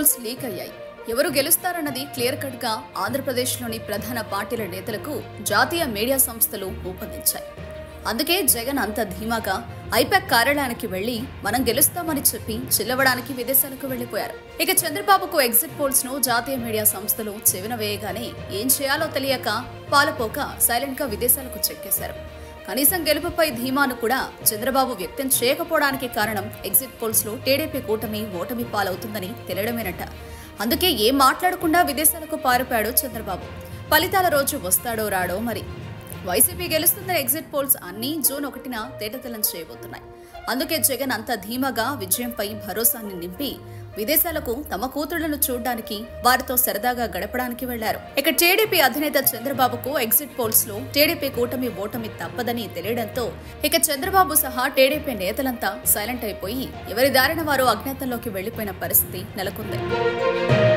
poles leak అయ్యాయి ఎవరు గెలుస్తారన్నది clear cut గా ఆంధ్రప్రదేశ్లోని ప్రధాన పార్టీల నేతలకు జాతీయ మీడియా సంస్థలు రూపొందించాయి అందుకే జగన్ అంత ధీమాగా ఐపాక్ కార్యాలయానికి వెళ్లి మనం గెలుస్తామని చెప్పి చిల్లవడానికి విదేశాలకు వెళ్లిపోయారు ఇక చంద్రబాబుకు ఎగ్జిట్ పోల్స్ ను జాతీయ మీడియా సంస్థలు చెవిన వేయగానే ఏం చేయాలో తెలియక పాలపోక సైలెంట్ గా విదేశాలకు చెక్కేశారు కనీసం గెలుపుపై ధీమాను కూడా చంద్రబాబు వ్యక్తం చేయకపోవడానికి కారణం ఎగ్జిట్ పోల్స్ లో టీడీపీ కూటమి ఓటమి పాలవుతుందని తెలియడమేనట అందుకే ఏం మాట్లాడకుండా విదేశాలకు పారిపోయాడు చంద్రబాబు ఫలితాల రోజు వస్తాడో రాడో మరి వైసీపీ గెలుస్తుందని ఎగ్జిట్ పోల్స్ అన్ని జూన్ ఒకటిన తేటతెల్లం చేయబోతున్నాయి అందుకే జగన్ అంత ధీమాగా విజయంపై భరోసాన్ని నింపి విదేశాలకు తమ కూతుళ్లను చూడడానికి వారితో సరదాగా గడపడానికి వెళ్లారు ఇక టీడీపీ అధినేత చంద్రబాబుకు ఎగ్జిట్ పోల్స్ లో టీడీపీ కూటమి ఓటమి తప్పదని తెలియడంతో ఇక చంద్రబాబు సహా టీడీపీ నేతలంతా సైలెంట్ అయిపోయి ఎవరి దారిన వారు అజ్ఞాతంలోకి వెళ్లిపోయిన పరిస్థితి నెలకొంది